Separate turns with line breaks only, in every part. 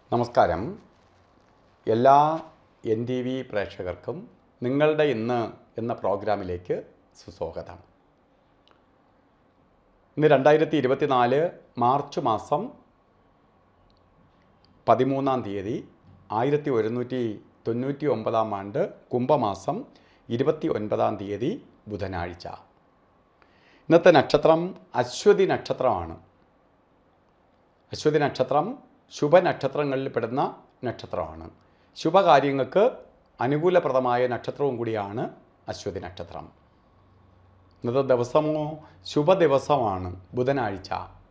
നമസ്കാരം എല്ലാ N T V പ്രേക്ഷകർക്കും നിങ്ങളുടെ ഇന്ന് എന്ന പ്രോഗ്രാമിലേക്ക് സുസ്വാഗതം ഇന്ന് രണ്ടായിരത്തി ഇരുപത്തിനാല് മാർച്ച് മാസം പതിമൂന്നാം തീയതി ആയിരത്തി ഒരുന്നൂറ്റി തൊണ്ണൂറ്റി ഒമ്പതാം ആണ്ട് കുംഭമാസം ഇരുപത്തി ഒൻപതാം തീയതി ബുധനാഴ്ച ഇന്നത്തെ നക്ഷത്രം അശ്വതി നക്ഷത്രമാണ് അശ്വതി നക്ഷത്രം ശുഭനക്ഷത്രങ്ങളിൽ പെടുന്ന നക്ഷത്രമാണ് ശുഭകാര്യങ്ങൾക്ക് അനുകൂലപ്രദമായ നക്ഷത്രവും കൂടിയാണ് അശ്വതി നക്ഷത്രം ഇന്നത്തെ ദിവസമോ ശുഭ ദിവസമാണ് ബുധനാഴ്ച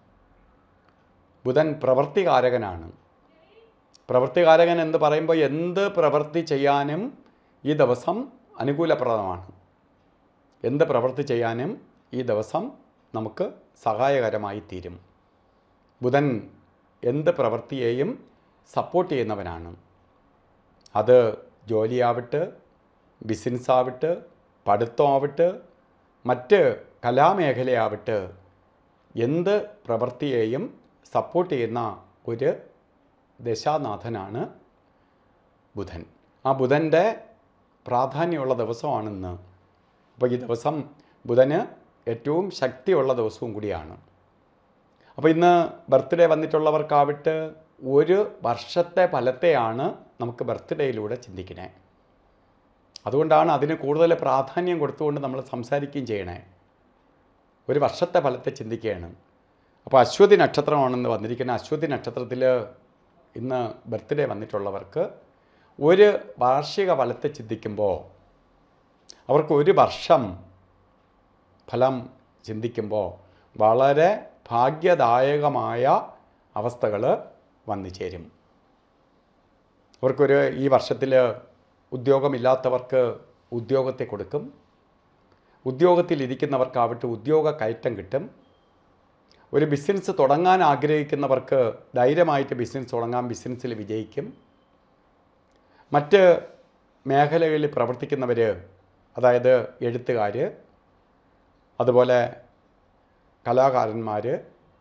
ബുധൻ പ്രവൃത്തികാരകനാണ് പ്രവൃത്തികാരകൻ എന്ന് പറയുമ്പോൾ എന്ത് പ്രവൃത്തി ചെയ്യാനും ഈ ദിവസം അനുകൂലപ്രദമാണ് എന്ത് പ്രവൃത്തി ചെയ്യാനും ഈ ദിവസം നമുക്ക് സഹായകരമായി തീരും ബുധൻ എന്ത് പ്രവൃത്തിയെയും സപ്പോർട്ട് ചെയ്യുന്നവനാണ് അത് ജോലിയാവട്ടെ ബിസിനസ് ആവട്ടെ പഠിത്തമാവട്ടെ മറ്റ് കലാമേഖലയാവട്ടെ എന്ത് പ്രവൃത്തിയെയും സപ്പോർട്ട് ചെയ്യുന്ന ഒരു ദശാനാഥനാണ് ബുധൻ ആ ബുധൻ്റെ പ്രാധാന്യമുള്ള ദിവസമാണിന്ന് അപ്പോൾ ഈ ദിവസം ബുധന് ഏറ്റവും ശക്തിയുള്ള ദിവസവും കൂടിയാണ് അപ്പോൾ ഇന്ന് ബർത്ത്ഡേ വന്നിട്ടുള്ളവർക്കാവട്ടെ ഒരു വർഷത്തെ ഫലത്തെയാണ് നമുക്ക് ബർത്ത്ഡേയിലൂടെ ചിന്തിക്കണേ അതുകൊണ്ടാണ് അതിന് കൂടുതൽ പ്രാധാന്യം കൊടുത്തുകൊണ്ട് നമ്മൾ സംസാരിക്കുകയും ചെയ്യണേ ഒരു വർഷത്തെ ഫലത്തെ ചിന്തിക്കുകയാണ് അപ്പോൾ അശ്വതി നക്ഷത്രമാണെന്ന് വന്നിരിക്കുന്ന അശ്വതി നക്ഷത്രത്തിൽ ഇന്ന് ബർത്ത്ഡേ വന്നിട്ടുള്ളവർക്ക് ഒരു വാർഷിക ഫലത്തെ ചിന്തിക്കുമ്പോൾ അവർക്ക് ഒരു വർഷം ഫലം ചിന്തിക്കുമ്പോൾ വളരെ ഭാഗ്യദായകമായ അവസ്ഥകൾ വന്നു ചേരും അവർക്കൊരു ഈ വർഷത്തിൽ ഉദ്യോഗമില്ലാത്തവർക്ക് ഉദ്യോഗത്തെ കൊടുക്കും ഉദ്യോഗത്തിലിരിക്കുന്നവർക്കാവട്ടെ ഉദ്യോഗ കയറ്റം കിട്ടും ഒരു ബിസിനസ് തുടങ്ങാൻ ആഗ്രഹിക്കുന്നവർക്ക് ധൈര്യമായിട്ട് ബിസിനസ് തുടങ്ങാൻ ബിസിനസ്സിൽ വിജയിക്കും മറ്റ് മേഖലകളിൽ പ്രവർത്തിക്കുന്നവർ അതായത് എഴുത്തുകാർ അതുപോലെ കലാകാരന്മാർ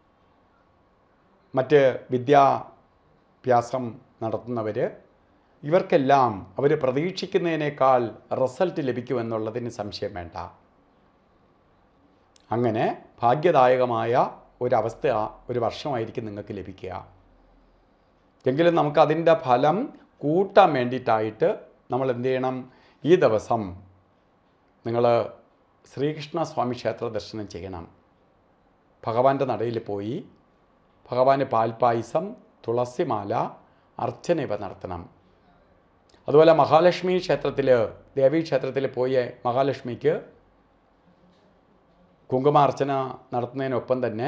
മറ്റ് വിദ്യാഭ്യാസം നടത്തുന്നവർ ഇവർക്കെല്ലാം അവർ പ്രതീക്ഷിക്കുന്നതിനേക്കാൾ റിസൾട്ട് ലഭിക്കുമെന്നുള്ളതിന് സംശയം വേണ്ട അങ്ങനെ ഭാഗ്യദായകമായ ഒരവസ്ഥ ഒരു വർഷമായിരിക്കും നിങ്ങൾക്ക് ലഭിക്കുക എങ്കിലും നമുക്ക് അതിൻ്റെ ഫലം കൂട്ടാൻ വേണ്ടിയിട്ടായിട്ട് നമ്മൾ എന്ത് ചെയ്യണം ഈ ദിവസം നിങ്ങൾ ശ്രീകൃഷ്ണ സ്വാമി ക്ഷേത്ര ദർശനം ചെയ്യണം ഭഗവാന്റെ നടയിൽ പോയി ഭഗവാന് പാൽപ്പായസം തുളസിമാല അർച്ചന ഇവ നടത്തണം അതുപോലെ മഹാലക്ഷ്മി ക്ഷേത്രത്തിൽ ദേവീ ക്ഷേത്രത്തിൽ പോയി മഹാലക്ഷ്മിക്ക് കുങ്കുമാർച്ചന നടത്തുന്നതിനൊപ്പം തന്നെ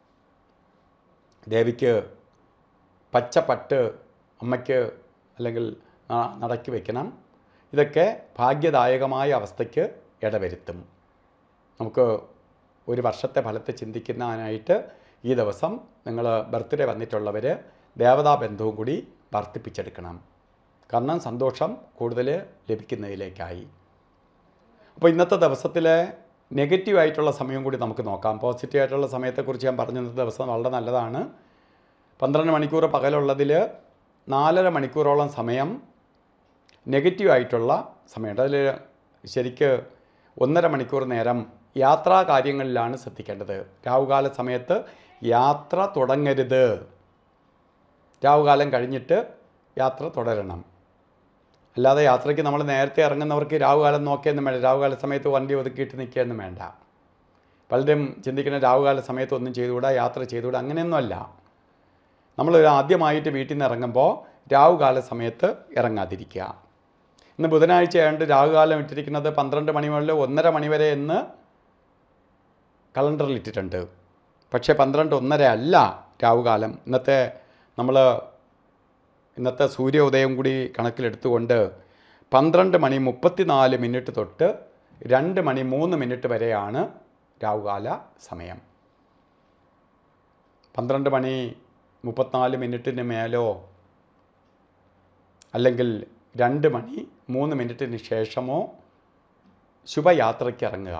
ദേവിക്ക് പച്ചപ്പട്ട് അമ്മയ്ക്ക് അല്ലെങ്കിൽ ന- നടക്കി വയ്ക്കണം ഇതൊക്കെ ഭാഗ്യദായകമായ അവസ്ഥയ്ക്ക് ഇടവരുത്തും നമുക്ക് ഒരു വർഷത്തെ ഫലത്തെ ചിന്തിക്കുന്നതിനായിട്ട് ഈ ദിവസം നിങ്ങൾ ബർത്ത്ഡേ വന്നിട്ടുള്ളവർ ദേവതാ ബന്ധവും കൂടി വർദ്ധിപ്പിച്ചെടുക്കണം കാരണം സന്തോഷം കൂടുതൽ ലഭിക്കുന്നതിലേക്കായി അപ്പോൾ ഇന്നത്തെ ദിവസത്തിലെ നെഗറ്റീവായിട്ടുള്ള സമയം കൂടി നമുക്ക് നോക്കാം പോസിറ്റീവായിട്ടുള്ള സമയത്തെക്കുറിച്ച് ഞാൻ പറഞ്ഞു ഇന്നത്തെ ദിവസം വളരെ നല്ലതാണ് പന്ത്രണ്ട് മണിക്കൂർ പകലുള്ളതിൽ നാലര മണിക്കൂറോളം സമയം നെഗറ്റീവായിട്ടുള്ള സമയമുണ്ട് അതിൽ ശരിക്ക് ഒന്നര മണിക്കൂർ നേരം യാത്രാ കാര്യങ്ങളിലാണ് ശ്രദ്ധിക്കേണ്ടത് രാവുകാല സമയത്ത് യാത്ര തുടങ്ങരുത് രാവുകാലം കഴിഞ്ഞിട്ട് യാത്ര തുടരണം അല്ലാതെ യാത്രയ്ക്ക് നമ്മൾ നേരത്തെ ഇറങ്ങുന്നവർക്ക് രാവുകാലം നോക്കിയൊന്നും വേണ്ട രാവുകാല സമയത്ത് വണ്ടി ഒതുക്കിയിട്ട് നിൽക്കുകയൊന്നും വേണ്ട പലരും ചിന്തിക്കുന്ന രാവുകാല സമയത്ത് ഒന്നും ചെയ്തുകൂടാ യാത്ര ചെയ്തുകൂടാ അങ്ങനെയൊന്നുമല്ല നമ്മൾ ആദ്യമായിട്ട് വീട്ടിൽ നിന്ന് ഇറങ്ങുമ്പോൾ രാവുകാല സമയത്ത് ഇറങ്ങാതിരിക്കുക ഇന്ന് ബുധനാഴ്ച ആയതുകൊണ്ട് രാവുകാലം ഇട്ടിരിക്കുന്നത് പന്ത്രണ്ട് മണി മുതൽ ഒന്നര മണി വരെ എന്ന് കലണ്ടറിൽ ഇട്ടിട്ടുണ്ട് പക്ഷേ പന്ത്രണ്ട് ഒന്നര അല്ല രാവുകാലം ഇന്നത്തെ നമ്മൾ ഇന്നത്തെ സൂര്യോദയം കൂടി കണക്കിലെടുത്തുകൊണ്ട് പന്ത്രണ്ട് മണി മുപ്പത്തിനാല് മിനിറ്റ് തൊട്ട് രണ്ട് മണി മൂന്ന് മിനിറ്റ് വരെയാണ് രാവുകാല സമയം പന്ത്രണ്ട് മണി മുപ്പത്തിനാല് മിനിറ്റിന് മേലോ അല്ലെങ്കിൽ രണ്ട് മണി മൂന്ന് മിനിറ്റിന് ശേഷമോ ശുഭയാത്രയ്ക്ക് ഇറങ്ങുക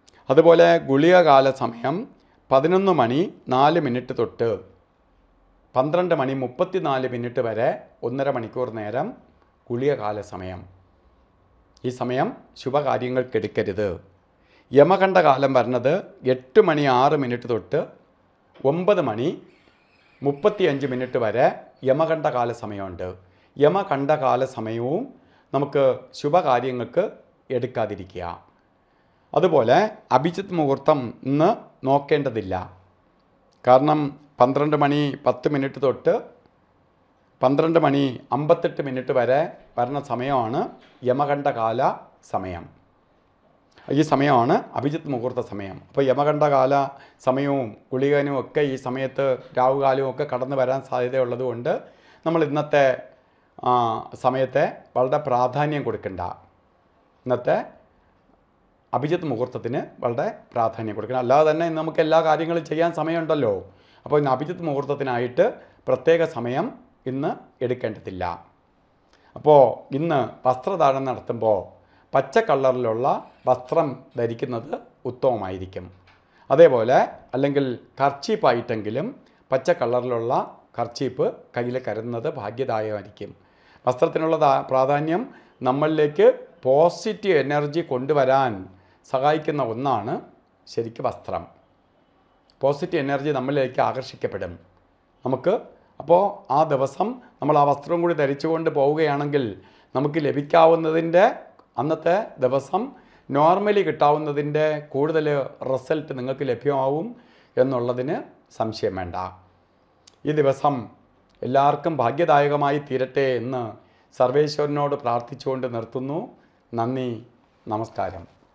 അതുപോലെ ഗുളികകാല സമയം പതിനൊന്ന് മണി നാല് മിനിറ്റ് തൊട്ട് പന്ത്രണ്ട് മണി മുപ്പത്തിനാല് മിനിറ്റ് വരെ ഒന്നര മണിക്കൂർ നേരം കുളിയകാല സമയം ഈ സമയം ശുഭകാര്യങ്ങൾക്കെടുക്കരുത് യമകണ്ഠ കാലം വരുന്നത് എട്ട് മണി ആറ് മിനിറ്റ് തൊട്ട് ഒമ്പത് മണി മുപ്പത്തിയഞ്ച് മിനിറ്റ് വരെ യമകണ്ഠ കാല സമയമുണ്ട് യമകണ്ഠ കാല സമയവും നമുക്ക് ശുഭകാര്യങ്ങൾക്ക് എടുക്കാതിരിക്കുക അതുപോലെ അഭിജിത്ത് മുഹൂർത്തം ഇന്ന് നോക്കേണ്ടതില്ല കാരണം പന്ത്രണ്ട് മണി പത്ത് മിനിറ്റ് തൊട്ട് പന്ത്രണ്ട് മണി അമ്പത്തെട്ട് മിനിറ്റ് വരെ വരുന്ന സമയമാണ് യമകണ്ഠകാല സമയം ഈ സമയമാണ് അഭിജിത്ത് മുഹൂർത്ത സമയം അപ്പോൾ യമകണ്ഠകാല സമയവും ഗുളികനും ഒക്കെ ഈ സമയത്ത് രാവുകാലവും ഒക്കെ കടന്നു വരാൻ സാധ്യതയുള്ളത് കൊണ്ട് നമ്മൾ ഇന്നത്തെ ആ, സമയത്തെ വളരെ പ്രാധാന്യം കൊടുക്കണ്ട ഇന്നത്തെ അഭിജിത്ത് മുഹൂർത്തത്തിന് വളരെ പ്രാധാന്യം കൊടുക്കണം അല്ലാതെ തന്നെ ഇന്ന് നമുക്ക് എല്ലാ കാര്യങ്ങളും ചെയ്യാൻ സമയമുണ്ടല്ലോ അപ്പോൾ ഇന്ന് അഭിജിത്ത് മുഹൂർത്തത്തിനായിട്ട് പ്രത്യേക സമയം ഇന്ന് എടുക്കേണ്ടതില്ല അപ്പോൾ ഇന്ന് വസ്ത്രധാരണം നടത്തുമ്പോൾ പച്ച കളറിലുള്ള വസ്ത്രം ധരിക്കുന്നത് ഉത്തമമായിരിക്കും അതേപോലെ അല്ലെങ്കിൽ കർച്ചീപ്പായിട്ടെങ്കിലും പച്ച കളറിലുള്ള കർച്ചീപ്പ് കയ്യിൽ കരുതുന്നത് ഭാഗ്യദായകമായിരിക്കും വസ്ത്രത്തിനുള്ള ദാ- പ്രാധാന്യം നമ്മളിലേക്ക് പോസിറ്റീവ് എനർജി കൊണ്ടുവരാൻ സഹായിക്കുന്ന ഒന്നാണ് ശരിക്കും വസ്ത്രം പോസിറ്റീവ് എനർജി നമ്മളിലേക്ക് ആകർഷിക്കപ്പെടും നമുക്ക് അപ്പോൾ ആ ദിവസം നമ്മൾ ആ വസ്ത്രം കൂടി ധരിച്ചുകൊണ്ട് പോവുകയാണെങ്കിൽ നമുക്ക് ലഭിക്കാവുന്നതിൻ്റെ അന്നത്തെ ദിവസം നോർമലി കിട്ടാവുന്നതിൻ്റെ കൂടുതൽ റിസൾട്ട് നിങ്ങൾക്ക് ലഭ്യമാവും എന്നുള്ളതിന് സംശയം വേണ്ട ഈ ദിവസം എല്ലാവർക്കും ഭാഗ്യദായകമായി തീരട്ടെ എന്ന് സർവേശ്വരനോട് പ്രാർത്ഥിച്ചുകൊണ്ട് നിർത്തുന്നു നന്ദി നമസ്കാരം